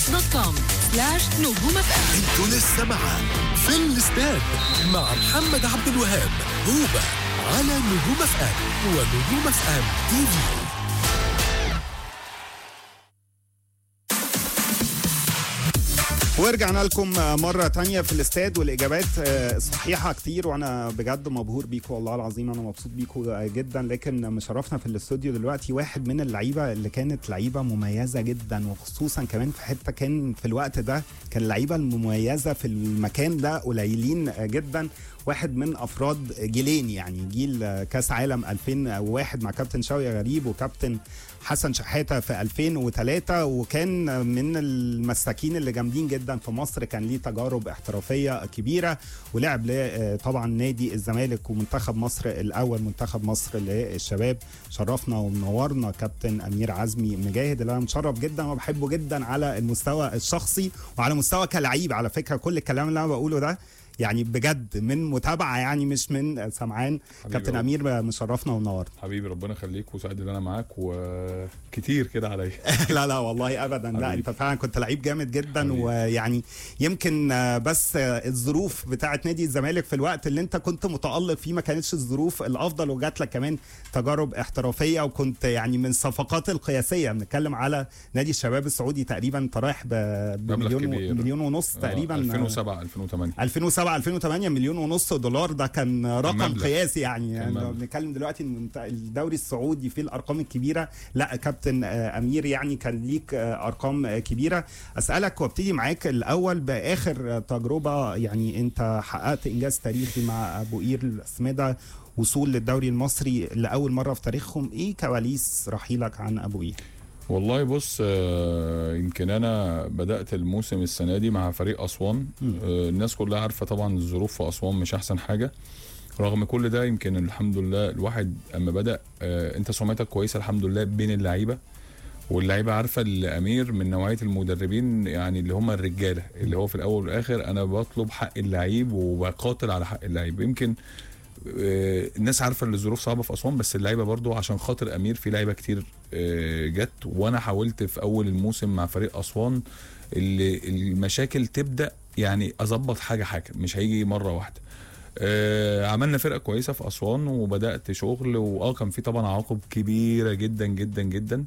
دوت كوم سلاش نجوم اف ام انتوا لسه معاه في الاستاد مع محمد عبد الوهاب هوبا على نجوم اف ام ونجوم اف ام تي في ورجعنا لكم مرة تانية في الاستاد والإجابات آه، صحيحة كتير وأنا بجد مبهور بيكم والله العظيم أنا مبسوط بيكم جدا لكن مشرفنا في الاستوديو دلوقتي واحد من اللعيبة اللي كانت لعيبة مميزة جدا وخصوصا كمان في حتة كان في الوقت ده كان اللعيبة المميزة في المكان ده قليلين جدا واحد من افراد جيلين يعني جيل كاس عالم 2001 مع كابتن شوقي غريب وكابتن حسن شحاته في 2003 وكان من المساكين اللي جامدين جدا في مصر كان ليه تجارب احترافيه كبيره ولعب ل- طبعا نادي الزمالك ومنتخب مصر الاول منتخب مصر للشباب شرفنا ومنورنا كابتن امير عزمي مجاهد اللي انا متشرف جدا وبحبه جدا على المستوى الشخصي وعلى مستوى كلعيب على فكره كل الكلام اللي انا بقوله ده يعني بجد من متابعه يعني مش من سمعان حبيبي كابتن أوي. امير مشرفنا ومنورنا حبيبي ربنا يخليك وسعد ان انا معاك وكتير كده عليا لا لا والله ابدا لا حبيبي. انت فعلا كنت لعيب جامد جدا حبيبي. ويعني يمكن آه، بس آه، الظروف بتاعه نادي الزمالك في الوقت اللي انت كنت متالق فيه ما كانتش الظروف الافضل وجات لك كمان تجارب احترافيه وكنت يعني من الصفقات القياسيه بنتكلم على نادي الشباب السعودي تقريبا انت رايح ب- بمليون و- كبير. مليون ونص آه، تقريبا 2007 2008 2007 2008 مليون ونص دولار ده كان رقم مبلغ. قياسي يعني, يعني مبلغ. لو بنتكلم دلوقتي إن المنت- الدوري السعودي فيه الارقام الكبيره لا كابتن آه، امير يعني كان ليك آه، ارقام آه، كبيره اسالك وابتدي معاك الاول باخر آه، تجربه يعني انت حققت انجاز تاريخي مع ابو قير الاسمده وصول للدوري المصري لاول مره في تاريخهم ايه كواليس رحيلك عن ابو قير والله بص آه، يمكن انا بدات الموسم السنه دي مع فريق اسوان آه، الناس كلها عارفه طبعا الظروف في اسوان مش احسن حاجه رغم كل ده يمكن الحمد لله الواحد اما بدا آه، انت سمعتك كويسه الحمد لله بين اللعيبه واللعيبه عارفه الامير من نوعيه المدربين يعني اللي هم الرجاله اللي هو في الاول والاخر انا بطلب حق اللعيب وبقاتل على حق اللعيب يمكن آه، الناس عارفه ان الظروف صعبه في اسوان بس اللعيبه برضو عشان خاطر امير في لعيبه كتير آه، جت وانا حاولت في اول الموسم مع فريق اسوان اللي المشاكل تبدا يعني اظبط حاجه حاجه مش هيجي مره واحده آه عملنا فرقه كويسه في اسوان وبدات شغل واه كان في طبعا عواقب كبيره جدا جدا جدا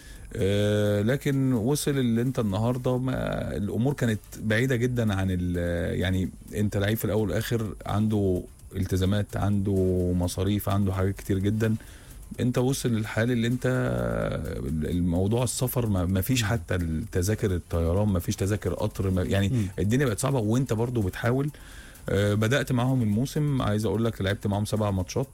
آه لكن وصل اللي انت النهارده ما الامور كانت بعيده جدا عن ال- يعني انت لعيب في الاول والاخر عنده التزامات عنده مصاريف عنده حاجات كتير جدا انت وصل للحال اللي انت الموضوع السفر ما ما فيش حتى التذاكر الطيران ما فيش تذاكر قطر ما يعني مم. الدنيا بقت صعبه وانت برضو بتحاول آه، بدات معاهم الموسم عايز اقول لك لعبت معاهم سبع ماتشات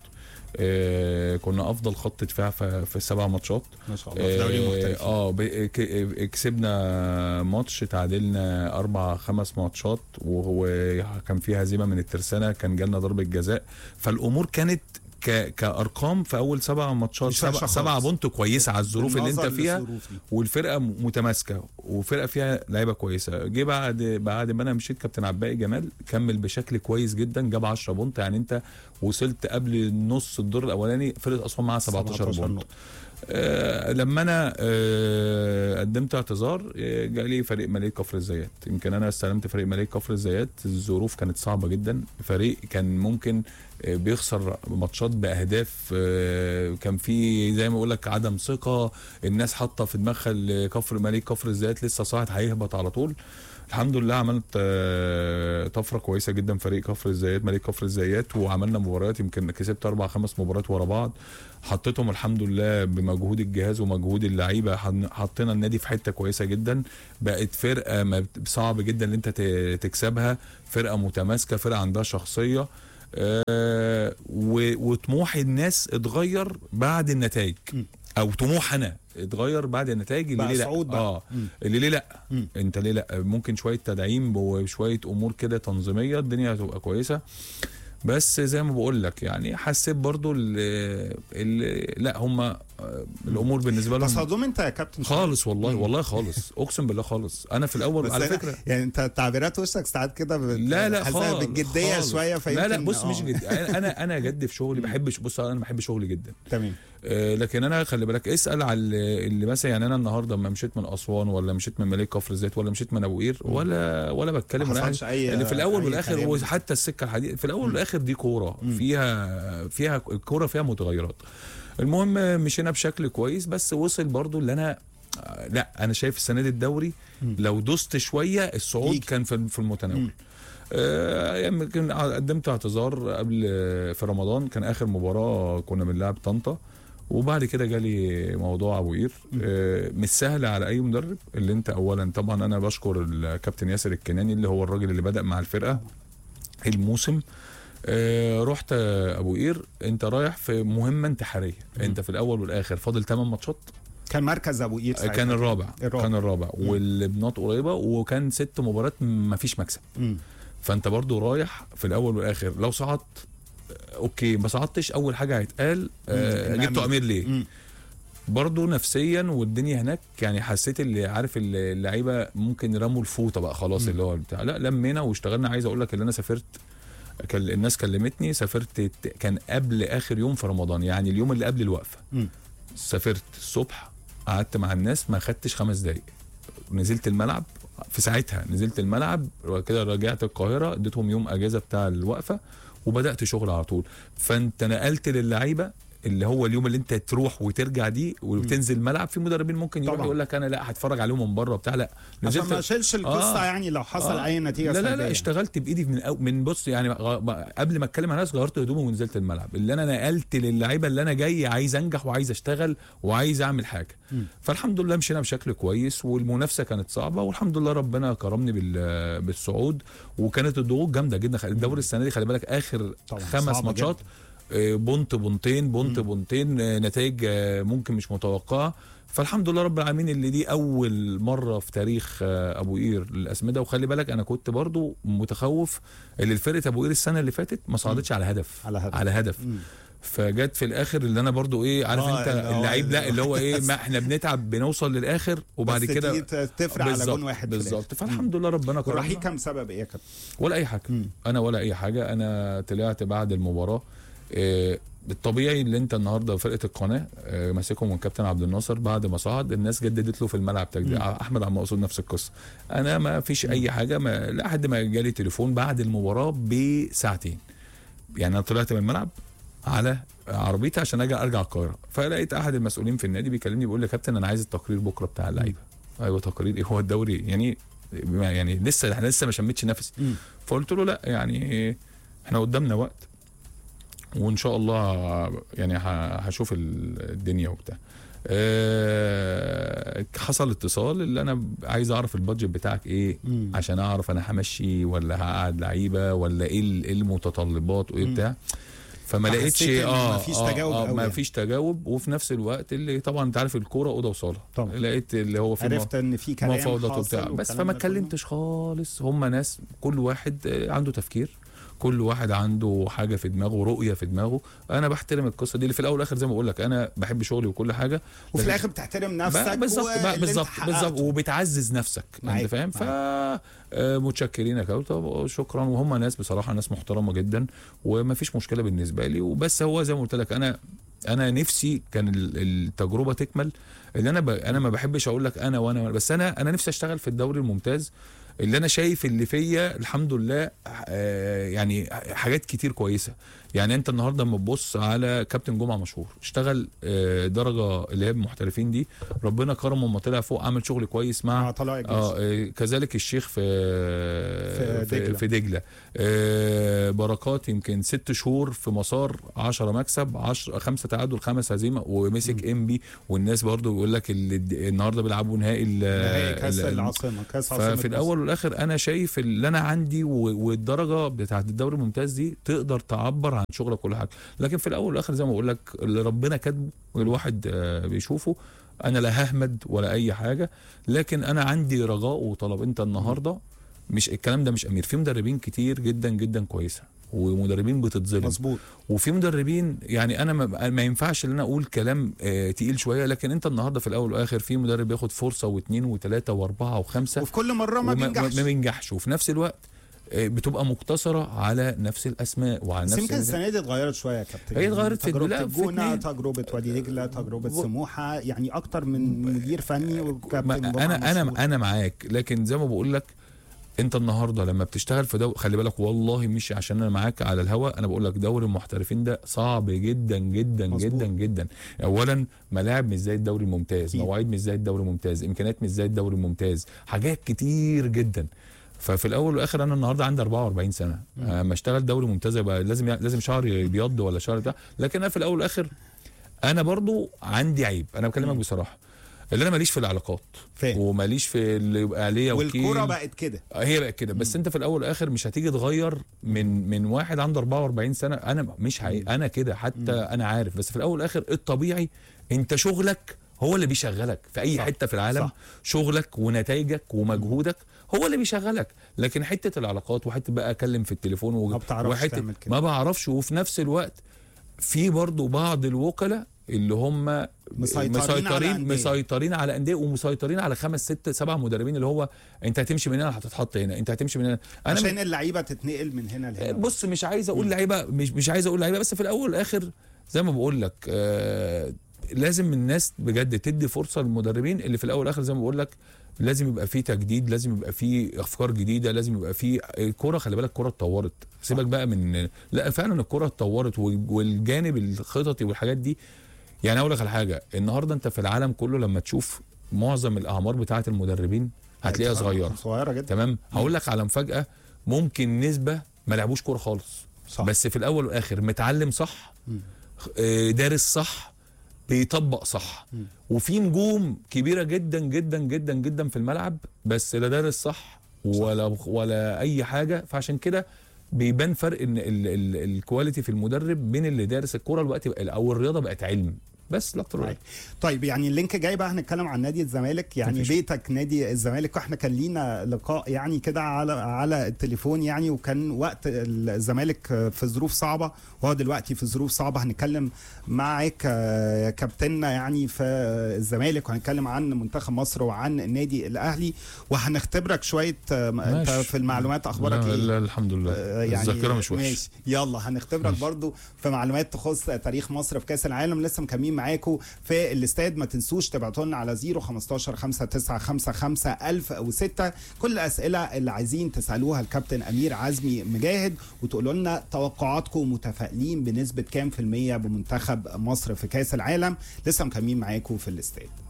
آه، كنا افضل خط دفاع في في السبع ماتشات ما شاء الله في دوري مختلف اه ب- ك- كسبنا ماتش تعادلنا اربع خمس ماتشات و- وكان في هزيمه من الترسانه كان جالنا ضربه جزاء فالامور كانت ك... كارقام في اول سبع ماتشات مش سبع, وحشة سبع خالص. بونت كويسه على الظروف اللي انت بالنظر فيها للظروف دي. والفرقه م- متماسكه وفرقه فيها لعيبه كويسه جه بعد بعد ما انا مشيت كابتن عباقي جمال كمل بشكل كويس جدا جاب 10 بونت يعني انت وصلت قبل نص الدور الاولاني فرقه اسوان معاها 17 بونت نقطة. آه لما انا آه قدمت اعتذار آه جالي فريق ملاك كفر الزيات يمكن انا استلمت فريق ملاك كفر الزيات الظروف كانت صعبه جدا فريق كان ممكن آه بيخسر ماتشات باهداف آه كان في زي ما اقول لك عدم ثقه الناس حاطه في دماغها ال- كفر ملاك كفر الزيات لسه صاعد هيهبط على طول الحمد لله عملت آه، طفره كويسه جدا فريق كفر الزيات ملك كفر الزيات وعملنا مباريات يمكن كسبت اربع خمس مباريات ورا بعض حطيتهم الحمد لله بمجهود الجهاز ومجهود اللعيبه حن- حطينا النادي في حته كويسه جدا بقت فرقه ما بت- صعب جدا ان انت ت- تكسبها فرقه متماسكه فرقه عندها شخصيه آه، و- وطموح الناس اتغير بعد النتائج م. او طموح انا اتغير بعد النتائج اللي بقى ليه لا صعود بقى. اه مم. اللي ليه لا مم. انت ليه لا ممكن شويه تدعيم وشويه امور كده تنظيميه الدنيا هتبقى كويسه بس زي ما بقول لك يعني حسيت برضو ال ال لا هم آه، الامور بالنسبه لهم تصادم انت يا كابتن خالص والله والله خالص اقسم بالله خالص انا في الاول بس على أنا- فكره يعني انت تعبيرات وشك ساعات كده بت- لا لا حاسسها خالص بالجديه خالص. شويه فيمكن لا لا بص مش آه. جد انا انا جد في شغلي بحب بص انا بحب شغلي جدا تمام آه، لكن انا خلي بالك اسال على اللي اللي مثلا يعني انا النهارده لما مشيت من اسوان ولا مشيت من ملك كفر الزيت ولا مشيت من ابو قير ولا ولا بتكلم ما ولا حصلش حاجه أي- اللي في الاول أي والاخر كلام. وحتى السكه الحديد في الاول والاخر دي كوره فيها فيها الكوره فيها متغيرات المهم مشينا بشكل كويس بس وصل برضو اللي انا آه، لا انا شايف السنه دي الدوري لو دوست شويه الصعود يجي. كان في في المتناول آه، يمكن قدمت اعتذار قبل في رمضان كان اخر مباراه كنا بنلعب طنطا وبعد كده جالي موضوع ابو قير آه، مش سهل على اي مدرب اللي انت اولا طبعا انا بشكر الكابتن ياسر الكناني اللي هو الراجل اللي بدا مع الفرقه الموسم آه، رحت آه، ابو قير انت رايح في مهمه انتحاريه انت في الاول والاخر فاضل 8 ماتشات كان مركز ابو قير ساعتها. كان الرابع الرابع. كان الرابع والبنات قريبه وكان ست مباريات ما فيش مكسب مم. فانت برضو رايح في الاول والاخر لو صعدت آه، اوكي ما صعدتش اول حاجه هيتقال آه مم. جبتوا امير ليه مم. برضو نفسيا والدنيا هناك يعني حسيت اللي عارف اللي- اللعيبه ممكن رموا الفوطه بقى خلاص اللي هو بتاع لا لمينا واشتغلنا عايز اقول لك اللي انا سافرت كان الناس كلمتني سافرت ت- كان قبل اخر يوم في رمضان يعني اليوم اللي قبل الوقفه مم. سافرت الصبح قعدت مع الناس ما خدتش خمس دقايق نزلت الملعب في ساعتها نزلت الملعب وبعد كده رجعت القاهره اديتهم يوم اجازه بتاع الوقفه وبدات شغل على طول فانت نقلت للعيبه اللي هو اليوم اللي انت تروح وترجع دي وتنزل الملعب في مدربين ممكن يروح طبعا. يقول لك انا لا هتفرج عليهم من بره بتاع لا عشان ما اشيلش القصه آه. يعني لو حصل آه. اي نتيجه لا لا لا سلبية. اشتغلت بايدي من أو من بص يعني غ- قبل ما اتكلم على ناس غيرت هدومي ونزلت الملعب اللي انا نقلت للعيبه اللي انا جاي عايز انجح وعايز اشتغل وعايز اعمل حاجه فالحمد لله مشينا بشكل كويس والمنافسه كانت صعبه والحمد لله ربنا كرمني بال- بالصعود وكانت الضغوط جامده جدا الدوري السنه دي خلي بالك اخر طبعاً، خمس صعبة ماتشات آه، بونت بونتين بونت بونتين آه، نتائج آه، ممكن مش متوقعه فالحمد لله رب العالمين اللي دي اول مره في تاريخ آه، ابو قير للاسمده وخلي بالك انا كنت برضو متخوف اللي الفرقه ابو قير السنه اللي فاتت ما صعدتش على هدف على هدف. على هدف مم. فجت في الاخر اللي انا برضو ايه عارف آه، انت اللي هو- اللعيب لا اللي هو ايه ما احنا بنتعب بنوصل للاخر وبعد بس كده تيجي ت- تفرق على بالظبط، جون واحد في بالظبط الآخر. فالحمد لله ربنا كرمنا والرحيل كان سبب ايه يا كابتن؟ ولا اي حاجه مم. انا ولا اي حاجه انا طلعت بعد المباراه آه، الطبيعي اللي انت النهارده فرقه القناه آه، ماسكهم الكابتن عبد الناصر بعد ما صعد الناس جددت له في الملعب تجديد احمد عم مقصود نفس القصه انا ما فيش اي حاجه ما لحد ما جالي تليفون بعد المباراه بساعتين يعني انا طلعت من الملعب على عربيتي عشان اجي ارجع القاهره فلقيت احد المسؤولين في النادي بيكلمني بيقول لي يا كابتن انا عايز التقرير بكره بتاع اللعيبه ايوه تقرير ايه هو الدوري يعني ما- يعني لسه احنا لسه ما شمتش نفسي مم. فقلت له لا يعني احنا قدامنا وقت وان شاء الله يعني ه- هشوف ال- الدنيا وبتاع أه حصل اتصال اللي انا عايز اعرف البادجت بتاعك ايه مم. عشان اعرف انا همشي ولا هقعد لعيبه ولا ايه ال- إيه المتطلبات وايه بتاع فما فحسيت لقيتش إن اه مفيش آه، تجاوب آه قوي ما يعني. فيش تجاوب وفي نفس الوقت اللي طبعا انت عارف الكوره اوضه وصاله طبعا. لقيت اللي هو في عرفت ان في كلام مفاوضات حاصل وبتاع بس والكلام فما ده كله. اتكلمتش خالص هم ناس كل واحد آه، عنده تفكير كل واحد عنده حاجه في دماغه رؤيه في دماغه انا بحترم القصه دي اللي في الاول والاخر زي ما بقول لك انا بحب شغلي وكل حاجه وفي لكن- الاخر بتحترم بقى نفسك بالظبط واللي بقى انت بالظبط حققته. بالظبط وبتعزز نفسك معاك، انت فاهم ف آه، متشكرين يا كابتن طب شكرا وهم ناس بصراحه ناس محترمه جدا وما فيش مشكله بالنسبه لي وبس هو زي ما قلت لك انا انا نفسي كان ال- التجربه تكمل ان انا ب... انا ما بحبش اقول لك انا وانا وأنا، بس انا انا نفسي اشتغل في الدوري الممتاز اللي انا شايف اللي فيا الحمد لله آه، يعني حاجات كتير كويسه يعني انت النهارده لما تبص على كابتن جمعه مشهور اشتغل آه، درجه اللي هي المحترفين دي ربنا كرمه لما طلع فوق عمل شغل كويس مع مع طلائع الجيش. اه آه، كذلك الشيخ في في في دجلة. في دجله آه، بركات يمكن ست شهور في مسار 10 مكسب 10 خمسه تعادل خمس هزيمه ومسك انبي والناس برضو بيقول لك اللي النهارده بيلعبوا نهائي ال- نهائي كاس ال- العاصمه كاس عاصمه ففي الاول والاخر انا شايف اللي انا عندي و- والدرجه بتاعت الدوري الممتاز دي تقدر تعبر عن شغلك كل حاجه لكن في الاول والاخر زي ما بقول لك اللي ربنا كاتبه الواحد آه، بيشوفه انا لا ههمد ولا اي حاجه لكن انا عندي رجاء وطلب انت النهارده مش الكلام ده مش امير في مدربين كتير جدا جدا كويسه ومدربين بتتظلم مظبوط وفي مدربين يعني انا ما, ما ينفعش ان انا اقول كلام آه تقيل شويه لكن انت النهارده في الاول والاخر في مدرب بياخد فرصه واثنين وثلاثه واربعه وخمسه وفي كل مره ما وما- بينجحش ما بينجحش وفي نفس الوقت آه، بتبقى مقتصره على نفس الاسماء وعلى بس نفس يمكن ال- السنه دي اتغيرت شويه يا كابتن هي اتغيرت في- تجربه لا، في الجونه اتنين. تجربه وادي دجله تجربه و- سموحه يعني اكتر من مدير فني ما وكابتن جمعة انا انا مشهور. انا معاك لكن زي ما بقول لك انت النهارده لما بتشتغل في دوري خلي بالك والله مش عشان انا معاك على الهوا انا بقول لك دوري المحترفين ده صعب جدا جدا مظبوط. جدا جدا اولا ملاعب مش زي الدوري الممتاز أكيد. مواعيد مش زي الدوري الممتاز امكانيات مش زي الدوري الممتاز حاجات كتير جدا ففي الاول والاخر انا النهارده عندي 44 سنه اما اشتغل دوري ممتاز يبقى لازم لازم شعري يبيض ولا شعري بتاع لكن انا في الاول والاخر انا برضو عندي عيب انا بكلمك بصراحه اللي انا ماليش في العلاقات فاهم. وماليش في اللي يبقى عليا وكيل والكوره بقت كده هي بقت كده بس انت في الاول والاخر مش هتيجي تغير من من واحد عنده 44 سنه انا مش حقيقي انا كده حتى انا عارف بس في الاول والاخر الطبيعي انت شغلك هو اللي بيشغلك في اي صح. حته في العالم صح. شغلك ونتائجك ومجهودك هو اللي بيشغلك لكن حته العلاقات وحته بقى اكلم في التليفون و... ما بتعرفش وحته تعمل كده. ما بعرفش وفي نفس الوقت في برضو بعض الوكلاء اللي هم مسيطرين على مسيطرين أندية. مسيطرين على انديه ومسيطرين على خمس ست سبع مدربين اللي هو انت هتمشي من هنا هتتحط هنا انت هتمشي من هنا انا عشان اللعيبه تتنقل من هنا لهنا بص مش عايز اقول لعيبه مش مش عايز اقول لعيبه بس في الاول والاخر زي ما بقول لك آه لازم الناس بجد تدي فرصه للمدربين اللي في الاول والاخر زي ما بقول لك لازم يبقى في تجديد لازم يبقى في افكار جديده لازم يبقى في الكوره خلي بالك الكوره اتطورت سيبك بقى من لا فعلا الكوره اتطورت وال- والجانب الخططي والحاجات دي يعني اقول لك على حاجه النهارده انت في العالم كله لما تشوف معظم الاعمار بتاعه المدربين هتلاقيها صغيره صغيره جدا تمام هقول لك على مفاجاه ممكن نسبه ما لعبوش كوره خالص صح. بس في الاول والاخر متعلم صح آه، دارس صح بيطبق صح وفي نجوم كبيره جدا جدا جدا جدا في الملعب بس لا دارس صح ولا ولا اي حاجه فعشان كده بيبان فرق ان ال- ال- الكواليتي في المدرب بين اللي دارس الكوره الوقت بقى- او الرياضه بقت علم بس لا اكتر ولا طيب. طيب يعني اللينك جاي بقى هنتكلم عن نادي الزمالك يعني مفيش. بيتك نادي الزمالك واحنا كان لينا لقاء يعني كده على على التليفون يعني وكان وقت الزمالك في ظروف صعبه وهو دلوقتي في ظروف صعبه هنتكلم معاك آه، يا كابتننا يعني في الزمالك وهنتكلم عن منتخب مصر وعن النادي الاهلي وهنختبرك شويه آه، انت ماشي. في المعلومات اخبارك لا, ايه؟ لا الحمد لله آه، يعني الذاكره مش وحشه ماشي يلا هنختبرك برضو في معلومات تخص تاريخ مصر في كاس العالم لسه مكملين معاكم في الاستاد ما تنسوش تبعتوا لنا على 0 15 5 9 5 5 1006 كل الاسئله اللي عايزين تسالوها الكابتن امير عزمي مجاهد وتقولوا لنا توقعاتكم متفائلين بنسبه كام في الميه بمنتخب مصر في كاس العالم لسه مكملين معاكم في الاستاد